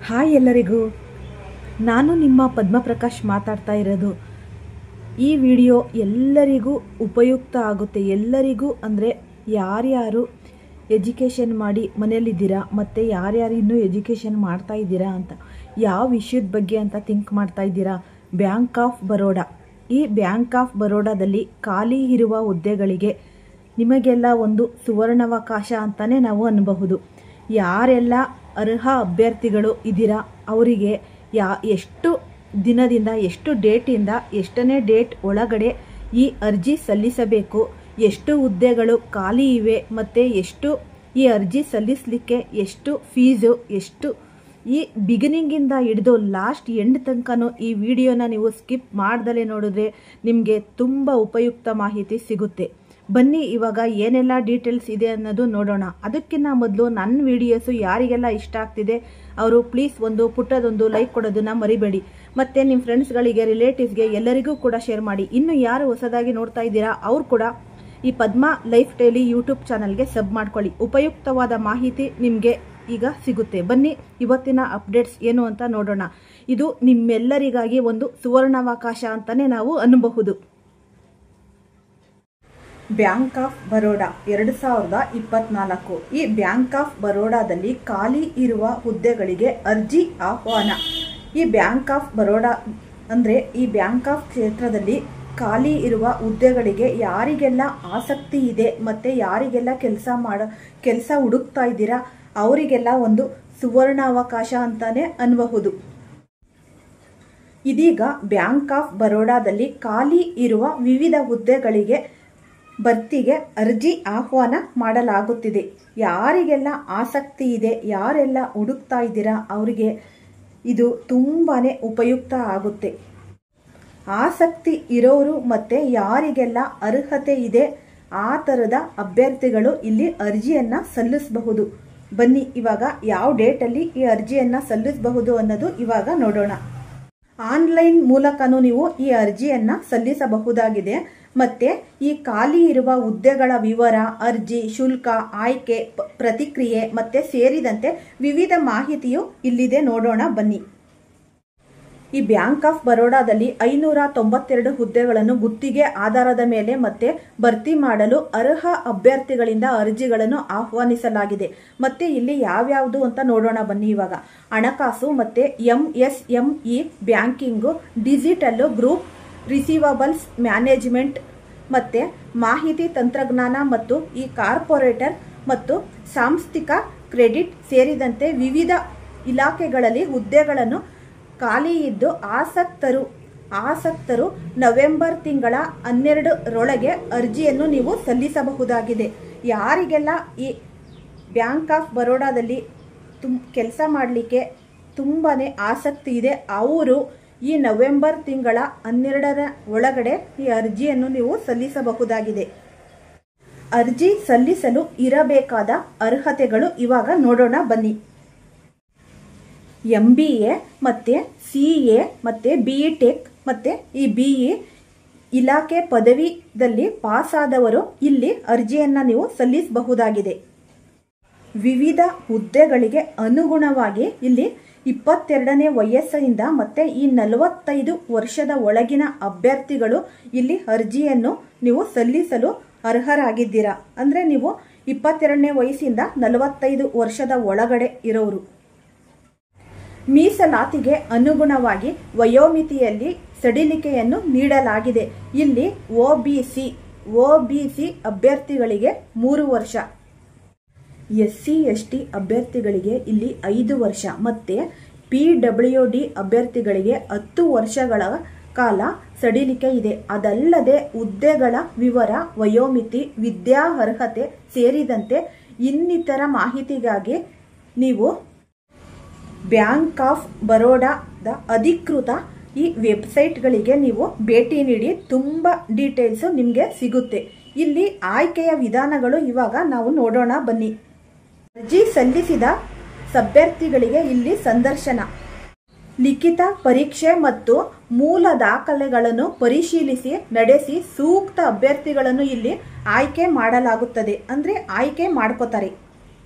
hi ಎಲ್ಲರಿಗೂ ನಾನು ನಿಮ್ಮ ಪದ್ಮಪ್ರಕಾಶ್ ಮಾತಾಡ್ತಾ ಇರೋದು ಈ ವಿಡಿಯೋ ಎಲ್ಲರಿಗೂ ಉಪಯುಕ್ತ ಆಗುತ್ತೆ ಎಲ್ಲರಿಗೂ ಅಂದರೆ ಯಾರ್ಯಾರು ಎಜುಕೇಷನ್ ಮಾಡಿ ಮನೇಲಿದ್ದೀರಾ ಮತ್ತು ಯಾರ್ಯಾರು ಇನ್ನೂ ಎಜುಕೇಷನ್ ಮಾಡ್ತಾ ಇದ್ದೀರಾ ಅಂತ ಯಾವ ವಿಷಯದ ಬಗ್ಗೆ ಅಂತ ಥಿಂಕ್ ಮಾಡ್ತಾ ಇದ್ದೀರಾ ಬ್ಯಾಂಕ್ ಆಫ್ ಬರೋಡಾ ಈ ಬ್ಯಾಂಕ್ ಆಫ್ ಬರೋಡಾದಲ್ಲಿ ಖಾಲಿ ಇರುವ ಹುದ್ದೆಗಳಿಗೆ ನಿಮಗೆಲ್ಲ ಒಂದು ಸುವರ್ಣಾವಕಾಶ ಅಂತಲೇ ನಾವು ಅನ್ನಬಹುದು ಯಾರೆಲ್ಲ ಅರ್ಹ ಅಭ್ಯರ್ಥಿಗಳು ಇದ್ದೀರಾ ಅವರಿಗೆ ಯಾ ಎಷ್ಟು ದಿನದಿಂದ ಎಷ್ಟು ಡೇಟಿಂದ ಎಷ್ಟನೇ ಡೇಟ್ ಒಳಗಡೆ ಈ ಅರ್ಜಿ ಸಲ್ಲಿಸಬೇಕು ಎಷ್ಟು ಹುದ್ದೆಗಳು ಖಾಲಿ ಇವೆ ಮತ್ತು ಎಷ್ಟು ಈ ಅರ್ಜಿ ಸಲ್ಲಿಸಲಿಕ್ಕೆ ಎಷ್ಟು ಫೀಸು ಎಷ್ಟು ಈ ಬಿಗಿನಿಂಗಿಂದ ಹಿಡಿದು ಲಾಸ್ಟ್ ಎಂಡ್ ತನಕನೂ ಈ ವಿಡಿಯೋನ ನೀವು ಸ್ಕಿಪ್ ಮಾಡ್ದಲೇ ನೋಡಿದ್ರೆ ನಿಮಗೆ ತುಂಬ ಉಪಯುಕ್ತ ಮಾಹಿತಿ ಸಿಗುತ್ತೆ ಬನ್ನಿ ಇವಾಗ ಏನೆಲ್ಲ ಡೀಟೇಲ್ಸ್ ಇದೆ ಅನ್ನೋದು ನೋಡೋಣ ಅದಕ್ಕಿಂತ ಮೊದಲು ನನ್ನ ವಿಡಿಯೋಸು ಯಾರಿಗೆಲ್ಲ ಇಷ್ಟ ಆಗ್ತಿದೆ ಅವರು ಪ್ಲೀಸ್ ಒಂದು ಪುಟ್ಟದೊಂದು ಲೈಕ್ ಕೊಡೋದನ್ನ ಮರಿಬೇಡಿ ಮತ್ತು ನಿಮ್ಮ ಫ್ರೆಂಡ್ಸ್ಗಳಿಗೆ ರಿಲೇಟಿವ್ಸ್ಗೆ ಎಲ್ಲರಿಗೂ ಕೂಡ ಶೇರ್ ಮಾಡಿ ಇನ್ನು ಯಾರು ಹೊಸದಾಗಿ ನೋಡ್ತಾ ಇದ್ದೀರಾ ಅವ್ರು ಕೂಡ ಈ ಪದ್ಮ ಲೈಫ್ ಡೈಲಿ ಯೂಟ್ಯೂಬ್ ಚಾನಲ್ಗೆ ಸಬ್ ಮಾಡ್ಕೊಳ್ಳಿ ಉಪಯುಕ್ತವಾದ ಮಾಹಿತಿ ನಿಮಗೆ ಈಗ ಸಿಗುತ್ತೆ ಬನ್ನಿ ಇವತ್ತಿನ ಅಪ್ಡೇಟ್ಸ್ ಏನು ಅಂತ ನೋಡೋಣ ಇದು ನಿಮ್ಮೆಲ್ಲರಿಗಾಗಿ ಒಂದು ಸುವರ್ಣಾವಕಾಶ ಅಂತಲೇ ನಾವು ಅನ್ನಬಹುದು ಬ್ಯಾಂಕ್ ಆಫ್ ಬರೋಡಾ ಎರಡು ಸಾವಿರದ ಇಪ್ಪತ್ನಾಲ್ಕು ಈ ಬ್ಯಾಂಕ್ ಆಫ್ ಬರೋಡಾದಲ್ಲಿ ಖಾಲಿ ಇರುವ ಹುದ್ದೆಗಳಿಗೆ ಅರ್ಜಿ ಆಹ್ವಾನ ಈ ಬ್ಯಾಂಕ್ ಆಫ್ ಬರೋಡಾ ಅಂದರೆ ಈ ಬ್ಯಾಂಕ್ ಆಫ್ ಕ್ಷೇತ್ರದಲ್ಲಿ ಖಾಲಿ ಇರುವ ಹುದ್ದೆಗಳಿಗೆ ಯಾರಿಗೆಲ್ಲ ಆಸಕ್ತಿ ಇದೆ ಮತ್ತು ಯಾರಿಗೆಲ್ಲ ಕೆಲಸ ಮಾಡ ಕೆಲಸ ಹುಡುಕ್ತಾ ಇದ್ದೀರಾ ಅವರಿಗೆಲ್ಲ ಒಂದು ಸುವರ್ಣಾವಕಾಶ ಅಂತಾನೆ ಅನ್ನಬಹುದು ಇದೀಗ ಬ್ಯಾಂಕ್ ಆಫ್ ಬರೋಡಾದಲ್ಲಿ ಖಾಲಿ ಇರುವ ವಿವಿಧ ಹುದ್ದೆಗಳಿಗೆ ಭರ್ತಿಗೆ ಅರ್ಜಿ ಆಹ್ವಾನ ಮಾಡಲಾಗುತ್ತಿದೆ ಯಾರಿಗೆಲ್ಲ ಆಸಕ್ತಿ ಇದೆ ಯಾರೆಲ್ಲ ಹುಡುಕ್ತಾ ಇದ್ದೀರಾ ಅವರಿಗೆ ಇದು ತುಂಬಾ ಉಪಯುಕ್ತ ಆಗುತ್ತೆ ಆಸಕ್ತಿ ಇರೋರು ಮತ್ತು ಯಾರಿಗೆಲ್ಲ ಅರ್ಹತೆ ಇದೆ ಆ ಥರದ ಅಭ್ಯರ್ಥಿಗಳು ಇಲ್ಲಿ ಅರ್ಜಿಯನ್ನು ಸಲ್ಲಿಸಬಹುದು ಬನ್ನಿ ಇವಾಗ ಯಾವ ಡೇಟಲ್ಲಿ ಈ ಅರ್ಜಿಯನ್ನು ಸಲ್ಲಿಸಬಹುದು ಅನ್ನೋದು ಇವಾಗ ನೋಡೋಣ ಆನ್ಲೈನ್ ಮೂಲಕನೂ ನೀವು ಈ ಅರ್ಜಿಯನ್ನು ಸಲ್ಲಿಸಬಹುದಾಗಿದೆ ಮತ್ತೆ ಈ ಖಾಲಿ ಇರುವ ಹುದ್ದೆಗಳ ವಿವರ ಅರ್ಜಿ ಶುಲ್ಕ ಆಯ್ಕೆ ಪ್ರತಿಕ್ರಿಯೆ ಮತ್ತೆ ಸೇರಿದಂತೆ ವಿವಿಧ ಮಾಹಿತಿಯು ಇಲ್ಲಿದೆ ನೋಡೋಣ ಬನ್ನಿ ಈ ಬ್ಯಾಂಕ್ ಆಫ್ ಬರೋಡಾದಲ್ಲಿ ಐನೂರ ತೊಂಬತ್ತೆರಡು ಹುದ್ದೆಗಳನ್ನು ಗುತ್ತಿಗೆ ಆಧಾರದ ಮೇಲೆ ಮತ್ತೆ ಭರ್ತಿ ಮಾಡಲು ಅರ್ಹ ಅಭ್ಯರ್ಥಿಗಳಿಂದ ಅರ್ಜಿಗಳನ್ನು ಆಹ್ವಾನಿಸಲಾಗಿದೆ ಮತ್ತೆ ಇಲ್ಲಿ ಯಾವ್ಯಾವುದು ಅಂತ ನೋಡೋಣ ಬನ್ನಿ ಇವಾಗ ಹಣಕಾಸು ಮತ್ತೆ M S M E banking digital group receivables management ಮತ್ತೆ ಮಾಹಿತಿ ತಂತ್ರಜ್ಞಾನ ಮತ್ತು ಈ ಕಾರ್ಪೊರೇಟರ್ ಮತ್ತು ಸಾಂಸ್ಥಿಕ ಕ್ರೆಡಿಟ್ ಸೇರಿದಂತೆ ವಿವಿಧ ಇಲಾಖೆಗಳಲ್ಲಿ ಹುದ್ದೆಗಳನ್ನು ಖಾಲಿ ಇದ್ದು ಆಸಕ್ತರು ಆಸಕ್ತರು ನವೆಂಬರ್ ತಿಂಗಳ ಹನ್ನೆರಡರೊಳಗೆ ಅರ್ಜಿಯನ್ನು ನೀವು ಸಲ್ಲಿಸಬಹುದಾಗಿದೆ ಯಾರಿಗೆಲ್ಲ ಈ ಬ್ಯಾಂಕ್ ಆಫ್ ಬರೋಡಾದಲ್ಲಿ ತುಮ್ ಕೆಲಸ ಮಾಡಲಿಕ್ಕೆ ತುಂಬಾ ಆಸಕ್ತಿ ಇದೆ ಅವರು ಈ ನವೆಂಬರ್ ತಿಂಗಳ ಹನ್ನೆರಡರ ಒಳಗಡೆ ಈ ಅರ್ಜಿಯನ್ನು ನೀವು ಸಲ್ಲಿಸಬಹುದಾಗಿದೆ ಅರ್ಜಿ ಸಲ್ಲಿಸಲು ಇರಬೇಕಾದ ಅರ್ಹತೆಗಳು ಇವಾಗ ನೋಡೋಣ ಬನ್ನಿ ಎಂ ಬಿ ಎ ಮತ್ತು ಸಿ ಎ ಮತ್ತು ಬಿ ಇ ಟೆಕ್ ಮತ್ತು ಈ ಬಿ ಇ ಇಲಾಖೆ ಪದವಿದಲ್ಲಿ ಪಾಸಾದವರು ಇಲ್ಲಿ ಅರ್ಜಿಯನ್ನು ನೀವು ಸಲ್ಲಿಸಬಹುದಾಗಿದೆ ವಿವಿಧ ಹುದ್ದೆಗಳಿಗೆ ಅನುಗುಣವಾಗಿ ಇಲ್ಲಿ ಇಪ್ಪತ್ತೆರಡನೇ ವಯಸ್ಸಿನಿಂದ ಮತ್ತೆ ಈ ನಲವತ್ತೈದು ವರ್ಷದ ಒಳಗಿನ ಅಭ್ಯರ್ಥಿಗಳು ಇಲ್ಲಿ ಅರ್ಜಿಯನ್ನು ನೀವು ಸಲ್ಲಿಸಲು ಅರ್ಹರಾಗಿದ್ದೀರಾ ಅಂದರೆ ನೀವು ಇಪ್ಪತ್ತೆರಡನೇ ವಯಸ್ಸಿಂದ ನಲವತ್ತೈದು ವರ್ಷದ ಒಳಗಡೆ ಇರೋರು ಮೀಸಲಾತಿಗೆ ಅನುಗುಣವಾಗಿ ವಯೋಮಿತಿಯಲ್ಲಿ ಸಡಿಲಿಕೆಯನ್ನು ನೀಡಲಾಗಿದೆ ಇಲ್ಲಿ O B C O B C ಅಭ್ಯರ್ಥಿಗಳಿಗೆ ಮೂರು ವರ್ಷ ಎಸ್ ಸಿ ಎಸ್ ಟಿ ಅಭ್ಯರ್ಥಿಗಳಿಗೆ ಇಲ್ಲಿ ಐದು ವರ್ಷ ಮತ್ತು ಪಿ ಡಬ್ಲ್ಯೂ ಡಿ ಅಭ್ಯರ್ಥಿಗಳಿಗೆ ಹತ್ತು ವರ್ಷಗಳ ಕಾಲ ಸಡಿಲಿಕೆ ಇದೆ ಅದಲ್ಲದೆ ಹುದ್ದೆಗಳ ವಿವರ ವಯೋಮಿತಿ ವಿದ್ಯಾ ಅರ್ಹತೆ ಸೇರಿದಂತೆ ಇನ್ನಿತರ ಮಾಹಿತಿಗಾಗಿ ನೀವು ಬ್ಯಾಂಕ್ ಆಫ್ ಬರೋಡಾದ ಅಧಿಕೃತ ಈ ವೆಬ್ಸೈಟ್ಗಳಿಗೆ ನೀವು ಭೇಟಿ ನೀಡಿ ತುಂಬ ಡೀಟೇಲ್ಸು ನಿಮಗೆ ಸಿಗುತ್ತೆ ಇಲ್ಲಿ ಆಯ್ಕೆಯ ವಿಧಾನಗಳು ಇವಾಗ ನಾವು ನೋಡೋಣ ಬನ್ನಿ ಅರ್ಜಿ ಸಲ್ಲಿಸಿದ ಅಭ್ಯರ್ಥಿಗಳಿಗೆ ಇಲ್ಲಿ ಸಂದರ್ಶನ ಲಿಖಿತ ಪರೀಕ್ಷೆ ಮತ್ತು ಮೂಲ ದಾಖಲೆಗಳನ್ನು ಪರಿಶೀಲಿಸಿ ನಡೆಸಿ ಸೂಕ್ತ ಅಭ್ಯರ್ಥಿಗಳನ್ನು ಇಲ್ಲಿ ಆಯ್ಕೆ ಮಾಡಲಾಗುತ್ತದೆ ಅಂದರೆ ಆಯ್ಕೆ ಮಾಡ್ಕೋತಾರೆ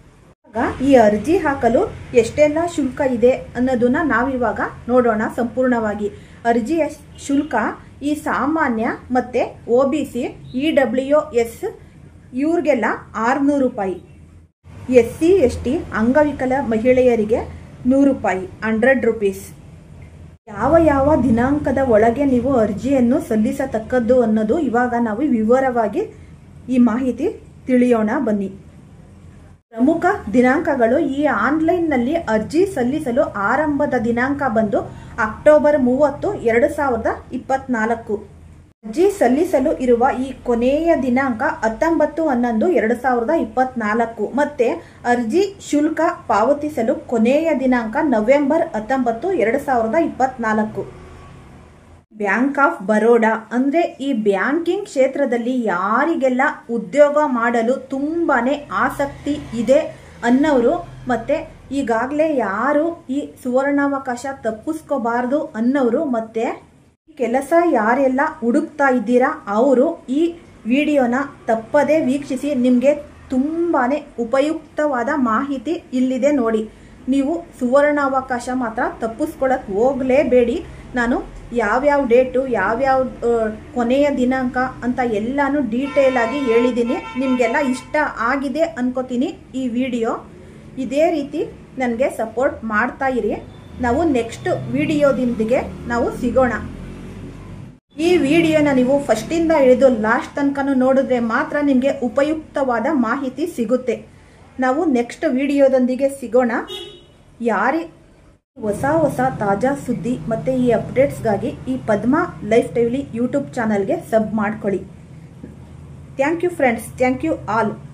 ಆಗ ಈ ಅರ್ಜಿ ಹಾಕಲು ಎಷ್ಟೆಲ್ಲ ಶುಲ್ಕ ಇದೆ ಅನ್ನೋದನ್ನ ನಾವಿವಾಗ ನೋಡೋಣ ಸಂಪೂರ್ಣವಾಗಿ ಅರ್ಜಿಯ ಶುಲ್ಕ ಈ ಸಾಮಾನ್ಯ ಮತ್ತೆ O B C E W S ಇವ್ರಿಗೆಲ್ಲ ಆರುನೂರು ರೂಪಾಯಿ ಎಸ್ ಸಿ ಎಸ್ ಟಿ ಅಂಗವಿಕಲ ಮಹಿಳೆಯರಿಗೆ ನೂರು ರೂಪಾಯಿ ಹಂಡ್ರೆಡ್ ರುಪೀಸ್ ಯಾವ ಯಾವ ದಿನಾಂಕದ ಒಳಗೆ ನೀವು ಅರ್ಜಿಯನ್ನು ಸಲ್ಲಿಸತಕ್ಕದ್ದು ಅನ್ನೋದು ಇವಾಗ ನಾವು ವಿವರವಾಗಿ ಈ ಮಾಹಿತಿ ತಿಳಿಯೋಣ ಬನ್ನಿ ಪ್ರಮುಖ ದಿನಾಂಕಗಳು ಈ ಆನ್ಲೈನ್ನಲ್ಲಿ ಅರ್ಜಿ ಸಲ್ಲಿಸಲು ಆರಂಭದ ದಿನಾಂಕ ಬಂದು ಅಕ್ಟೋಬರ್ ಮೂವತ್ತು ಎರಡು ಸಾವಿರದ ಇಪ್ಪತ್ನಾಲ್ಕು ಅರ್ಜಿ ಸಲ್ಲಿಸಲು ಇರುವ ಈ ಕೊನೆಯ ದಿನಾಂಕ ಹತ್ತೊಂಬತ್ತು ಹನ್ನೊಂದು ಎರಡು ಸಾವಿರದ ಇಪ್ಪತ್ನಾಲ್ಕು ಮತ್ತೆ ಅರ್ಜಿ ಶುಲ್ಕ ಪಾವತಿಸಲು ಕೊನೆಯ ದಿನಾಂಕ ನವೆಂಬರ್ ಹತ್ತೊಂಬತ್ತು ಎರಡು ಸಾವಿರದ ಇಪ್ಪತ್ನಾಲ್ಕು ಬ್ಯಾಂಕ್ ಆಫ್ ಬರೋಡಾ ಅಂದ್ರೆ ಈ ಬ್ಯಾಂಕಿಂಗ್ ಕ್ಷೇತ್ರದಲ್ಲಿ ಯಾರಿಗೆಲ್ಲ ಉದ್ಯೋಗ ಮಾಡಲು ತುಂಬಾನೇ ಆಸಕ್ತಿ ಇದೆ ಅನ್ನೋರು ಮತ್ತೆ ಈಗಾಗಲೇ ಯಾರು ಈ ಸುವರ್ಣಾವಕಾಶ ತಪ್ಪಿಸ್ಕೋಬಾರ್ದು ಅನ್ನೋರು ಮತ್ತೆ ಕೆಲಸ ಯಾರೆಲ್ಲ ಹುಡುಕ್ತಾ ಇದ್ದೀರಾ ಅವರು ಈ ವಿಡಿಯೋನ ತಪ್ಪದೇ ವೀಕ್ಷಿಸಿ ನಿಮಗೆ ತುಂಬಾನೇ ಉಪಯುಕ್ತವಾದ ಮಾಹಿತಿ ಇಲ್ಲಿದೆ ನೋಡಿ ನೀವು ಸುವರ್ಣಾವಕಾಶ ಮಾತ್ರ ತಪ್ಪಿಸ್ಕೊಳಕ್ ಹೋಗಲೇಬೇಡಿ ನಾನು ಯಾವ್ಯಾವ ಡೇಟು ಯಾವ್ಯಾವ ಕೊನೆಯ ದಿನಾಂಕ ಅಂತ ಎಲ್ಲಾನು ಡೀಟೇಲ್ ಆಗಿ ಹೇಳಿದ್ದೀನಿ ನಿಮಗೆಲ್ಲ ಇಷ್ಟ ಆಗಿದೆ ಅನ್ಕೋತೀನಿ ಈ ವಿಡಿಯೋ ಇದೇ ರೀತಿ ನನಗೆ ಸಪೋರ್ಟ್ ಮಾಡ್ತಾ ಇರಿ ನಾವು ನೆಕ್ಸ್ಟ್ ವಿಡಿಯೋದೊಂದಿಗೆ ನಾವು ಸಿಗೋಣ ಈ ವಿಡಿಯೋನ ನೀವು ಫಸ್ಟಿಂದ ಹಿಡಿದು ಲಾಸ್ಟ್ ತನಕನೂ ನೋಡಿದ್ರೆ ಮಾತ್ರ ನಿಮಗೆ ಉಪಯುಕ್ತವಾದ ಮಾಹಿತಿ ಸಿಗುತ್ತೆ ನಾವು ನೆಕ್ಸ್ಟ್ ವಿಡಿಯೋದೊಂದಿಗೆ ಸಿಗೋಣ ಯಾರಿ ಹೊಸ ಹೊಸ ತಾಜಾ ಸುದ್ದಿ ಮತ್ತು ಈ ಅಪ್ಡೇಟ್ಸ್ಗಾಗಿ ಈ ಪದ್ಮಾ ಲೈಫ್ ಟೈಲಿ ಯೂಟ್ಯೂಬ್ ಚಾನಲ್ಗೆ ಸಬ್ ಮಾಡ್ಕೊಳ್ಳಿ thank you friends thank you all